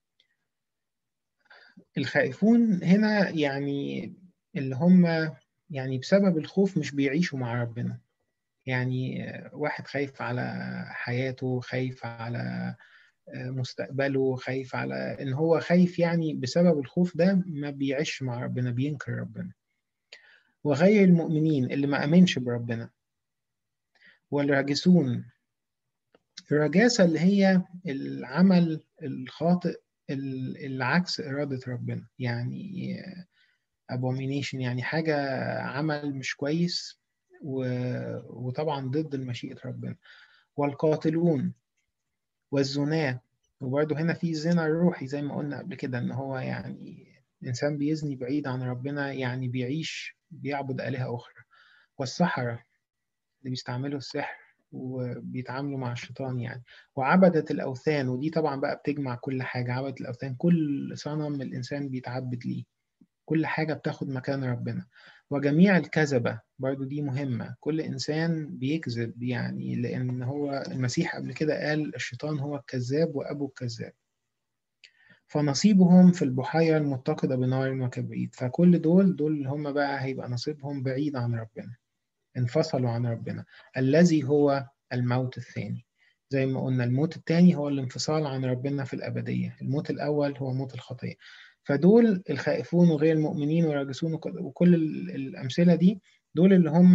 Speaker 1: الخائفون هنا يعني اللي هم يعني بسبب الخوف مش بيعيشوا مع ربنا يعني واحد خايف على حياته خايف على مستقبله خايف على ان هو خايف يعني بسبب الخوف ده ما بيعيش مع ربنا بينكر ربنا وغير المؤمنين اللي ما امنش بربنا والراجسون الرجاسة اللي هي العمل الخاطئ العكس إرادة ربنا يعني abomination يعني حاجة عمل مش كويس وطبعا ضد مشيئة ربنا والقاتلون والزناة وبرضه هنا في الزنا الروحي زي ما قلنا قبل كده ان هو يعني انسان بيزني بعيد عن ربنا يعني بيعيش بيعبد آلهة أخرى والسحرة اللي بيستعملوا السحر وبيتعاملوا مع الشيطان يعني وعبدة الأوثان ودي طبعا بقى بتجمع كل حاجة عبدة الأوثان كل صنم الإنسان بيتعبد ليه كل حاجة بتاخد مكان ربنا وجميع الكذبة برضو دي مهمة كل إنسان بيكذب يعني لأن هو المسيح قبل كده قال الشيطان هو الكذاب وأبو الكذاب فنصيبهم في البحيرة المتقدة بنار وكبريت فكل دول دول اللي هم بقى هيبقى نصيبهم بعيد عن ربنا انفصلوا عن ربنا الذي هو الموت الثاني زي ما قلنا الموت الثاني هو الانفصال عن ربنا في الأبدية الموت الأول هو موت الخطية فدول الخائفون وغير المؤمنين والراجسون وكل الأمثلة دي دول اللي هم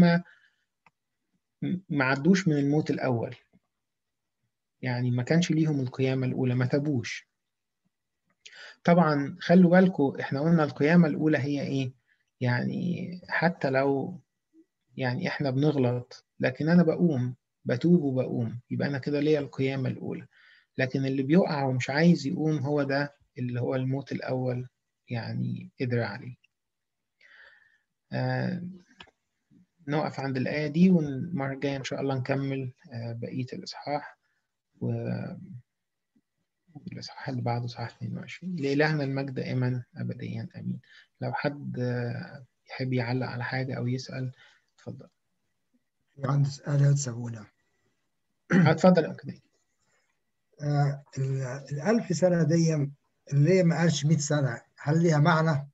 Speaker 1: ما عدوش من الموت الأول يعني ما كانش ليهم القيامة الأولى ما تابوش طبعا خلوا بالكم احنا قلنا القيامة الأولى هي إيه؟ يعني حتى لو يعني احنا بنغلط لكن أنا بقوم بتوب وبقوم يبقى أنا كده ليا القيامة الأولى لكن اللي بيقع ومش عايز يقوم هو ده اللي هو الموت الأول يعني قدر عليه آه نقف عند الآية دي والمرة الجاية إن شاء الله نكمل آه بقية الإصحاح و الإصحاح اللي بعده صحاح 22 لإلهنا المجد دائما أبديا آمين لو حد يحب يعلق على حاجة أو يسأل اتفضل
Speaker 2: عندي سؤال تسألونه
Speaker 1: اتفضل أكيد
Speaker 2: آه الألف سنة دي اللي هي ما قالش 100 سنة هل ليها معنى؟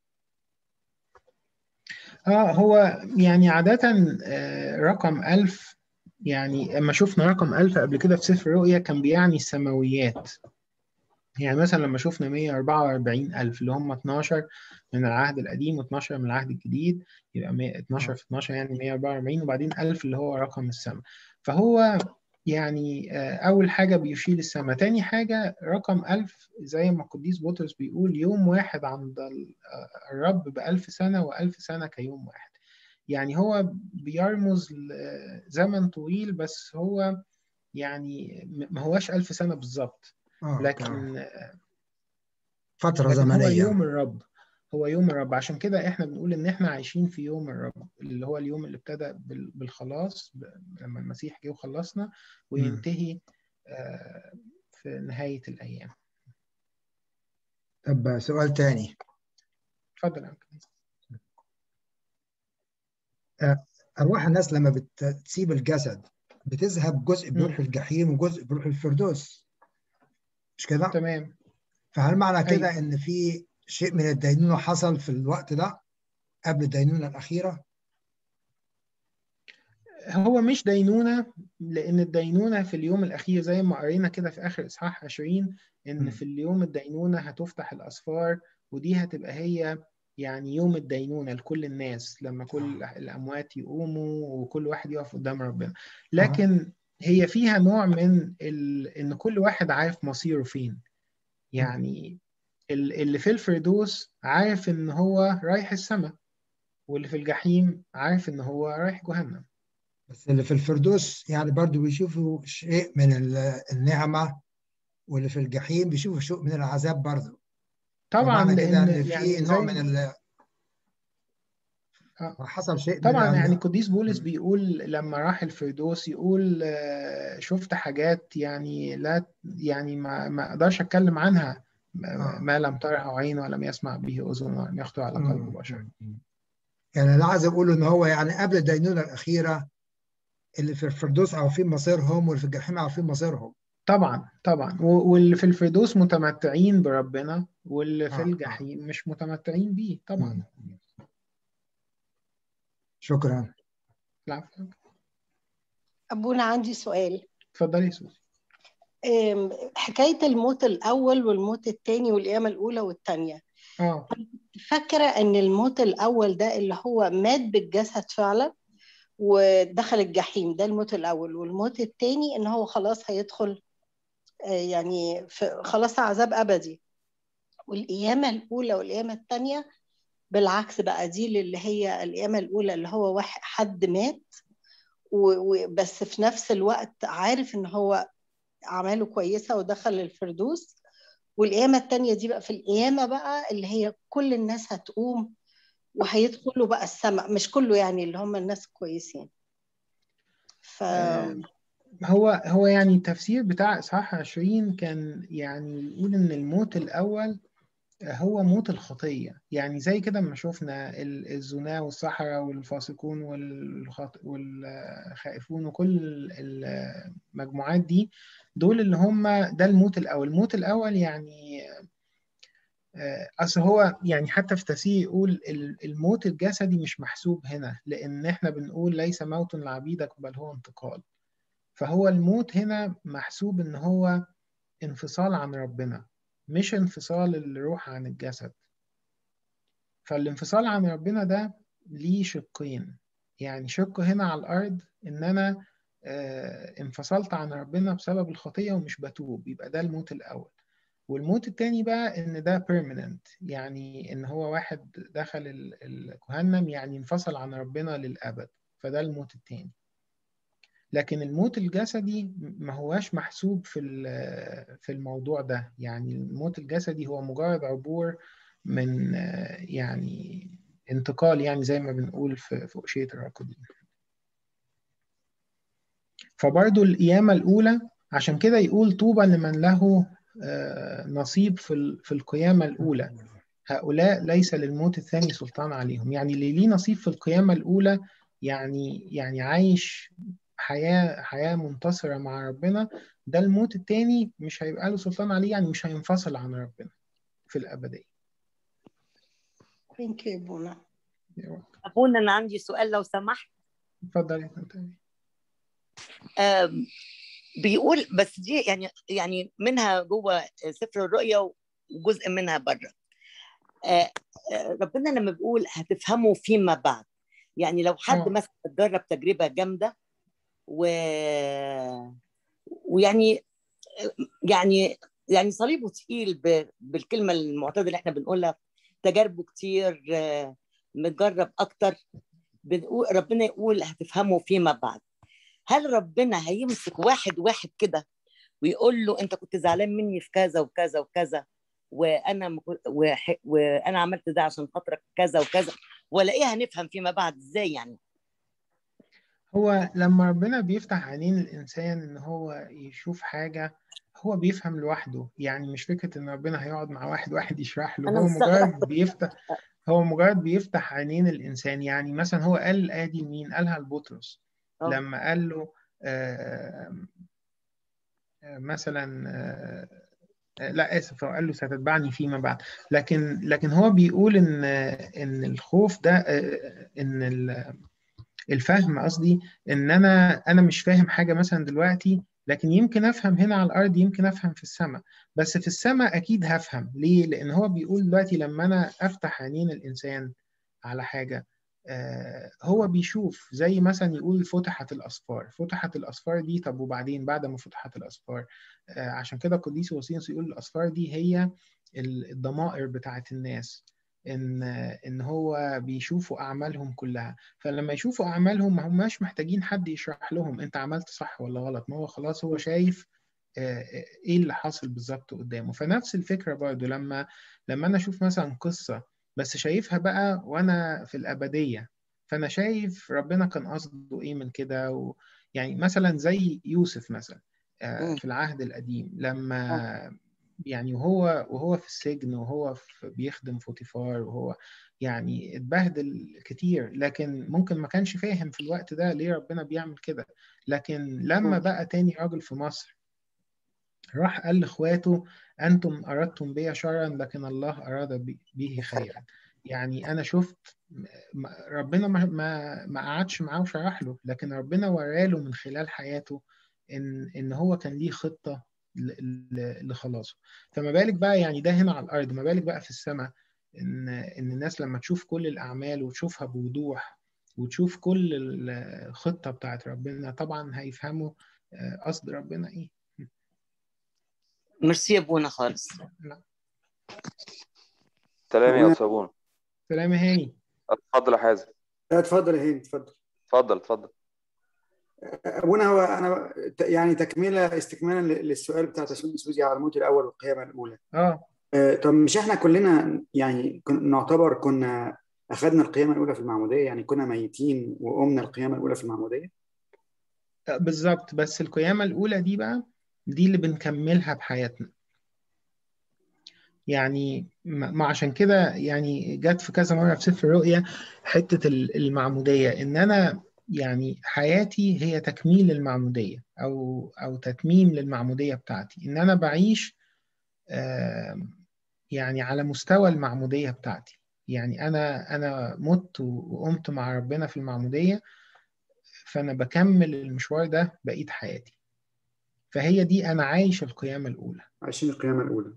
Speaker 1: اه هو يعني عادة رقم ألف يعني لما شفنا رقم ألف قبل كده في سفر الرؤيا كان بيعني السماويات يعني مثلا لما شفنا 144 ألف اللي هم 12 من العهد القديم و12 من العهد الجديد يبقى 12 في 12 يعني 144 وبعدين 1000 اللي هو رقم السماء فهو يعني أول حاجة بيشيل السماء تاني حاجة رقم ألف زي ما القديس بطرس بيقول يوم واحد عند الرب بألف سنة وألف سنة كيوم واحد يعني هو بيرمز لزمن طويل بس هو يعني ما هواش ألف سنة بالظبط لكن
Speaker 2: فترة
Speaker 1: لكن
Speaker 2: زمنية
Speaker 1: هو يوم الرب هو يوم الرب عشان كده احنا بنقول ان احنا عايشين في يوم الرب اللي هو اليوم اللي ابتدى بالخلاص لما المسيح جه وخلصنا وينتهي في نهاية الأيام
Speaker 2: طب سؤال تاني
Speaker 1: اتفضل يا
Speaker 2: أرواح الناس لما بتسيب الجسد بتذهب جزء بيروح الجحيم وجزء بيروح الفردوس مش كده؟
Speaker 1: تمام
Speaker 2: فهل معنى كده أيوة. إن في شيء من الدينونة حصل في الوقت ده قبل الدينونة الأخيرة؟
Speaker 1: هو مش دينونة لأن الدينونة في اليوم الأخير زي ما قرينا كده في آخر إصحاح 20 إن م. في اليوم الدينونة هتفتح الأسفار ودي هتبقى هي يعني يوم الدينونة لكل الناس لما كل الأموات يقوموا وكل واحد يقف قدام ربنا لكن هي فيها نوع من ال... إن كل واحد عارف مصيره فين يعني اللي في الفردوس عارف إن هو رايح السماء واللي في الجحيم عارف إن هو رايح جهنم
Speaker 2: بس اللي في الفردوس يعني برضو بيشوفوا شيء من النعمة واللي في الجحيم بيشوفوا شيء من العذاب برضو
Speaker 1: طبعا
Speaker 2: لأن
Speaker 1: لأن
Speaker 2: في يعني نوع من ال
Speaker 1: آه.
Speaker 2: حصل شيء من
Speaker 1: طبعا
Speaker 2: ال-
Speaker 1: يعني القديس بولس
Speaker 2: مم.
Speaker 1: بيقول لما راح الفردوس يقول آه، شفت حاجات يعني لا يعني ما ما اقدرش اتكلم عنها
Speaker 2: آه.
Speaker 1: ما لم تره عين ولم يسمع به اذن ولم يخطر على قلب
Speaker 2: مم.
Speaker 1: بشر
Speaker 2: مم. يعني اللي عايز اقوله ان هو يعني قبل الدينونه الاخيره اللي في الفردوس عارفين مصيرهم واللي في الجحيم عارفين مصيرهم
Speaker 1: طبعا طبعا و- واللي في الفردوس متمتعين بربنا واللي في
Speaker 2: آه، آه.
Speaker 1: الجحيم مش متمتعين بيه طبعا
Speaker 2: مم. شكرا
Speaker 1: العفو
Speaker 3: أبونا عندي سؤال
Speaker 1: اتفضلي يا سوزي
Speaker 3: أم، حكاية الموت الأول والموت التاني والقيامة الأولى والتانية
Speaker 1: اه
Speaker 3: فاكرة إن الموت الأول ده اللي هو مات بالجسد فعلا ودخل الجحيم ده الموت الأول والموت التاني إن هو خلاص هيدخل آه، يعني في خلاص عذاب أبدي والقيامة الأولى والقيامة التانية بالعكس بقى دي اللي هي القيامة الأولى اللي هو واحد حد مات و- و- بس في نفس الوقت عارف إن هو أعماله كويسة ودخل الفردوس والقيامة التانية دي بقى في القيامة بقى اللي هي كل الناس هتقوم وهيدخلوا بقى السماء مش كله يعني اللي هم الناس الكويسين ف
Speaker 1: آه، هو هو يعني التفسير بتاع إصحاح 20 كان يعني يقول إن الموت الأول هو موت الخطية يعني زي كده ما شفنا ال- الزنا والسحرة والفاسقون والخط... والخائفون وكل المجموعات دي دول اللي هم ده الموت الأول الموت الأول يعني آه، أصل هو يعني حتى في تفسير يقول ال- الموت الجسدي مش محسوب هنا لأن إحنا بنقول ليس موت لعبيدك بل هو انتقال فهو الموت هنا محسوب إن هو انفصال عن ربنا مش انفصال الروح عن الجسد فالانفصال عن ربنا ده ليه شقين يعني شق هنا على الأرض إن أنا آه، انفصلت عن ربنا بسبب الخطية ومش بتوب يبقى ده الموت الأول والموت التاني بقى إن ده permanent يعني إن هو واحد دخل ال- الجهنم يعني انفصل عن ربنا للأبد فده الموت التاني لكن الموت الجسدي ما هواش محسوب في ال- في الموضوع ده يعني الموت الجسدي هو مجرد عبور من آه، يعني انتقال يعني زي ما بنقول في في أشية الراقدين فبرضو القيامة الأولى عشان كده يقول طوبى لمن له آه، نصيب في ال- في القيامة الأولى هؤلاء ليس للموت الثاني سلطان عليهم يعني اللي ليه نصيب في القيامة الأولى يعني يعني عايش حياة حياة منتصرة مع ربنا ده الموت التاني مش هيبقى له سلطان عليه يعني مش هينفصل عن ربنا في الأبدية
Speaker 3: ثانك يو بونا
Speaker 4: أبونا أنا عندي سؤال لو سمحت
Speaker 1: اتفضل يا فندم.
Speaker 4: آم، بيقول بس دي يعني يعني منها جوه سفر الرؤيا وجزء منها بره آه، آه، ربنا لما بيقول هتفهموا فيما بعد يعني لو حد
Speaker 1: آه.
Speaker 4: مثلا جرب تجربه جامده و ويعني يعني يعني صليبه تقيل ب... بالكلمه المعتاده اللي احنا بنقولها تجاربه كتير آه، متجرب اكتر بنقول ربنا يقول هتفهموا فيما بعد هل ربنا هيمسك واحد واحد كده ويقول له انت كنت زعلان مني في كذا وكذا وكذا وانا مك- وح... وانا عملت ده عشان خاطرك كذا وكذا ولا ايه هنفهم فيما بعد ازاي يعني
Speaker 1: هو لما ربنا بيفتح عينين الإنسان إن هو يشوف حاجة هو بيفهم لوحده يعني مش فكرة إن ربنا هيقعد مع واحد واحد يشرح له
Speaker 4: أنا
Speaker 1: هو
Speaker 4: مستغرب.
Speaker 1: مجرد بيفتح هو مجرد بيفتح عينين الإنسان يعني مثلا هو قال الآية دي لمين؟ قالها لبطرس
Speaker 4: آه.
Speaker 1: لما قال له آه، آه، مثلا آه، آه، لا آسف هو قال له ستتبعني فيما بعد لكن لكن هو بيقول إن إن الخوف ده آه، إن ال- الفهم قصدي ان انا انا مش فاهم حاجه مثلا دلوقتي لكن يمكن افهم هنا على الارض يمكن افهم في السماء بس في السماء اكيد هفهم ليه لان هو بيقول دلوقتي لما انا افتح عينين الانسان على حاجه آه هو بيشوف زي مثلا يقول فتحت الاسفار فتحت الاسفار دي طب وبعدين بعد ما فتحت الاسفار آه عشان كده قديس وسينس يقول الاسفار دي هي ال- الضمائر بتاعت الناس ان ان هو بيشوفوا اعمالهم كلها فلما يشوفوا أعمالهم ما هماش محتاجين حد يشرح لهم أنت عملت صح ولا غلط ما هو خلاص هو شايف آه، آه، إيه اللي حاصل بالظبط قدامه فنفس الفكرة برضو لما لما أنا أشوف مثلا قصة بس شايفها بقى وأنا في الأبدية فانا شايف ربنا كان قصده ايه من كده و... يعني مثلا زي يوسف مثلا
Speaker 4: مم.
Speaker 1: في العهد القديم لما يعني وهو وهو في السجن وهو في بيخدم فوتيفار وهو يعني اتبهدل كتير لكن ممكن ما كانش فاهم في الوقت ده ليه ربنا بيعمل كده لكن لما
Speaker 4: مم.
Speaker 1: بقى تاني راجل في مصر راح قال لاخواته انتم اردتم بي شرا لكن الله اراد بي- به خيرا يعني انا شفت م- ربنا ما ما ما قعدش معاه وشرح له لكن ربنا وراله من خلال حياته ان ان هو كان ليه خطه ل- ل- لخلاصه فما بالك بقى يعني ده هنا على الارض ما بالك بقى في السماء ان ان الناس لما تشوف كل الاعمال وتشوفها بوضوح وتشوف كل الخطه بتاعت ربنا طبعا هيفهموا آه، قصد ربنا ايه
Speaker 4: ميرسي يا ابونا خالص
Speaker 5: سلام يا
Speaker 6: أبونا-
Speaker 5: أستاذ أبونا
Speaker 1: سلام يا هاني
Speaker 5: اتفضل يا حازم
Speaker 6: لا اتفضل يا هاني اتفضل
Speaker 5: اتفضل اتفضل
Speaker 6: ابونا هو انا ت- يعني تكمله استكمالا للسؤال بتاع تسويق سوزي على الموت الاول والقيامه الاولى
Speaker 1: اه
Speaker 6: آه، طب مش احنا كلنا يعني كن- نعتبر كنا اخذنا القيامه الاولى في المعموديه يعني كنا ميتين وقمنا القيامه الاولى في المعموديه
Speaker 1: بالظبط بس القيامة الأولى دي بقى دي اللي بنكملها بحياتنا يعني ما ما عشان كده يعني جت في كذا مرة في سفر الرؤيا حتة ال- المعمودية إن أنا يعني حياتي هي تكميل المعمودية أو أو تتميم للمعمودية بتاعتي إن أنا بعيش آم، يعني على مستوى المعمودية بتاعتي يعني أنا أنا مت وقمت مع ربنا في المعمودية فأنا بكمل المشوار ده بقية حياتي فهي دي أنا عايش القيامة الأولى
Speaker 6: عايشين القيامه الاولى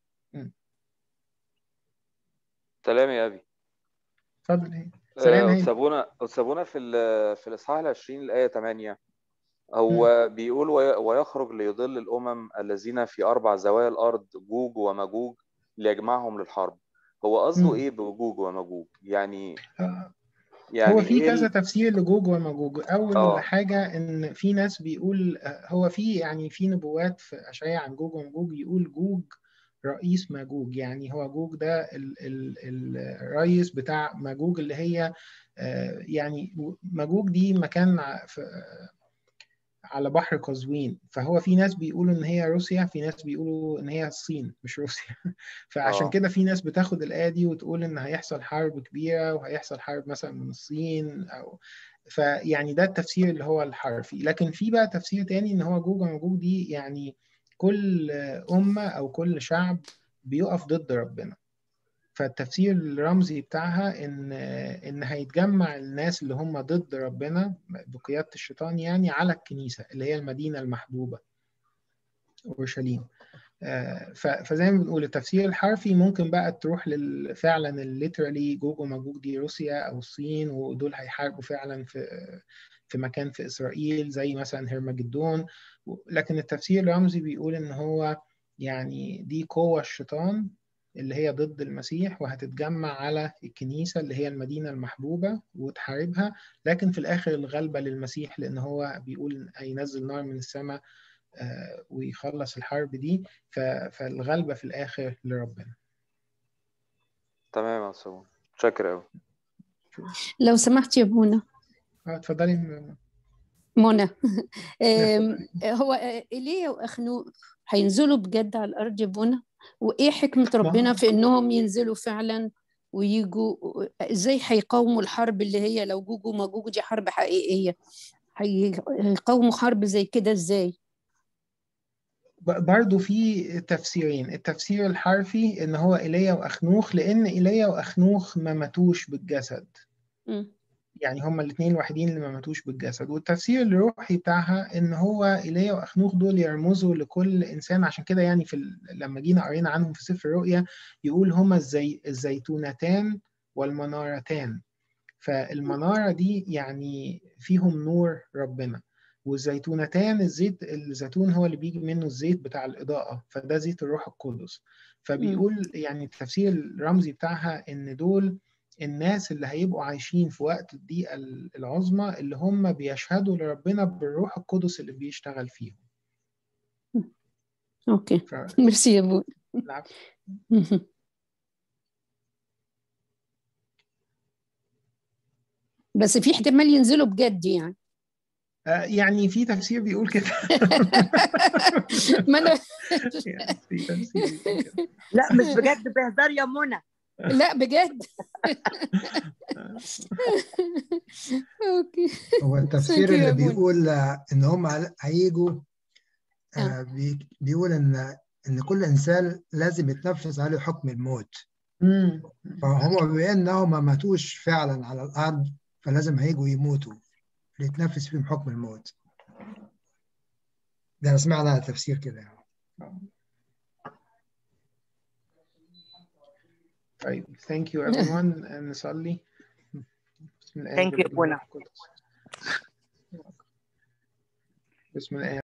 Speaker 5: سلام يا أبي
Speaker 1: اتفضل هي سلام
Speaker 5: آه،
Speaker 1: هاني
Speaker 5: أستاذ أبونا أستاذ أبونا في ال- في الإصحاح العشرين الآية 8 هو بيقول وي- ويخرج ليضل الأمم الذين في أربع زوايا الأرض جوج ومجوج ليجمعهم للحرب هو قصده
Speaker 1: مم.
Speaker 5: إيه بجوج ومجوج يعني
Speaker 1: آه،
Speaker 5: يعني
Speaker 1: هو في
Speaker 5: إيه
Speaker 1: كذا
Speaker 5: ال-
Speaker 1: تفسير لجوج وماجوج أول
Speaker 5: آه
Speaker 1: حاجة إن في ناس بيقول آه، هو في يعني في نبوات في أشعياء عن جوج وماجوج يقول جوج رئيس ماجوج يعني هو جوج ده ال ال الرئيس بتاع ماجوج اللي هي آه، يعني ماجوج دي مكان ع- في على بحر قزوين فهو في ناس بيقولوا ان هي روسيا في ناس بيقولوا ان هي الصين مش روسيا فعشان
Speaker 5: آه
Speaker 1: كده في ناس بتاخد الآية دي وتقول ان هيحصل حرب كبيرة وهيحصل حرب مثلا من الصين او فيعني ده التفسير اللي هو الحرفي لكن في بقى تفسير تاني ان هو جوج وماجوج دي يعني كل أمة او كل شعب بيقف ضد ربنا فالتفسير الرمزي بتاعها ان ان هيتجمع الناس اللي هم ضد ربنا بقيادة الشيطان يعني على الكنيسة اللي هي المدينة المحبوبة اورشليم آه، ف- فزي ما بنقول التفسير الحرفي ممكن بقى تروح لل فعلا الليترالي جوج وماجوج دي روسيا او الصين ودول هيحاربوا فعلا في في مكان في اسرائيل زي مثلا هرمجدون و- لكن التفسير الرمزي بيقول ان هو يعني دي قوة الشيطان اللي هي ضد المسيح وهتتجمع على الكنيسة اللي هي المدينة المحبوبة وتحاربها لكن في الآخر الغلبة للمسيح لأن هو بيقول هينزل نار من السماء آه، ويخلص الحرب دي ف- فالغلبة في الآخر لربنا
Speaker 5: تمام يا أستاذ أبونا شاكر أوي
Speaker 7: لو سمحت يا بونا
Speaker 1: اه اتفضلي م-
Speaker 7: منى أم،
Speaker 1: اتفضلي.
Speaker 7: هو ايليا واخنوق هينزلوا بجد على الارض يا بونا وايه حكمه
Speaker 1: ما
Speaker 7: ربنا
Speaker 1: هو
Speaker 7: في انهم ينزلوا فعلا ويجوا ازاي هيقاوموا الحرب اللي هي لو جوج وماجوج دي حرب حقيقيه هي- هيقاوموا حرب زي كده ازاي
Speaker 1: ب- برضو في تفسيرين التفسير الحرفي ان هو ايليا واخنوخ لان ايليا واخنوخ ما ماتوش بالجسد
Speaker 7: مم.
Speaker 1: يعني هما الاثنين الوحيدين اللي ما ماتوش بالجسد والتفسير الروحي بتاعها ان هو ايليا واخنوخ دول يرمزوا لكل انسان عشان كده يعني في ال... لما جينا قرينا عنهم في سفر الرؤيا يقول هما الزي... الزيتونتان والمنارتان فالمنارة دي يعني فيهم نور ربنا والزيتونتان الزيت الزيتون هو اللي بيجي منه الزيت بتاع الإضاءة فده زيت الروح القدس فبيقول يعني التفسير الرمزي بتاعها إن دول الناس اللي هيبقوا عايشين في وقت الضيقة العظمى اللي هم بيشهدوا لربنا بالروح القدس اللي بيشتغل فيهم
Speaker 7: اوكي
Speaker 1: ف...
Speaker 7: ميرسي يا بونا
Speaker 1: العفو.
Speaker 7: بس في احتمال ينزلوا بجد يعني
Speaker 1: آه، يعني في تفسير بيقول كده
Speaker 7: ما انا
Speaker 1: يعني في تفسير بيقول كده.
Speaker 4: لا مش بجد بهزار يا منى
Speaker 7: لا بجد اوكي
Speaker 2: هو التفسير
Speaker 7: Thank you يا
Speaker 2: اللي
Speaker 7: منى.
Speaker 2: بيقول آه، ان هم عل- هيجوا آه،
Speaker 7: آه.
Speaker 2: بي- بيقول ان ان كل انسان لازم يتنفذ عليه حكم الموت
Speaker 1: مم.
Speaker 2: فهم بما انهم ما ماتوش فعلا على الارض فلازم هيجوا يموتوا اللي يتنفذ فيهم حكم الموت ده انا سمعت على تفسير كده يعني.
Speaker 1: طيب thank you everyone نصلي بسم الله
Speaker 4: Thank you يا
Speaker 1: والابن والروح
Speaker 4: منى.
Speaker 1: القدس. بسم الله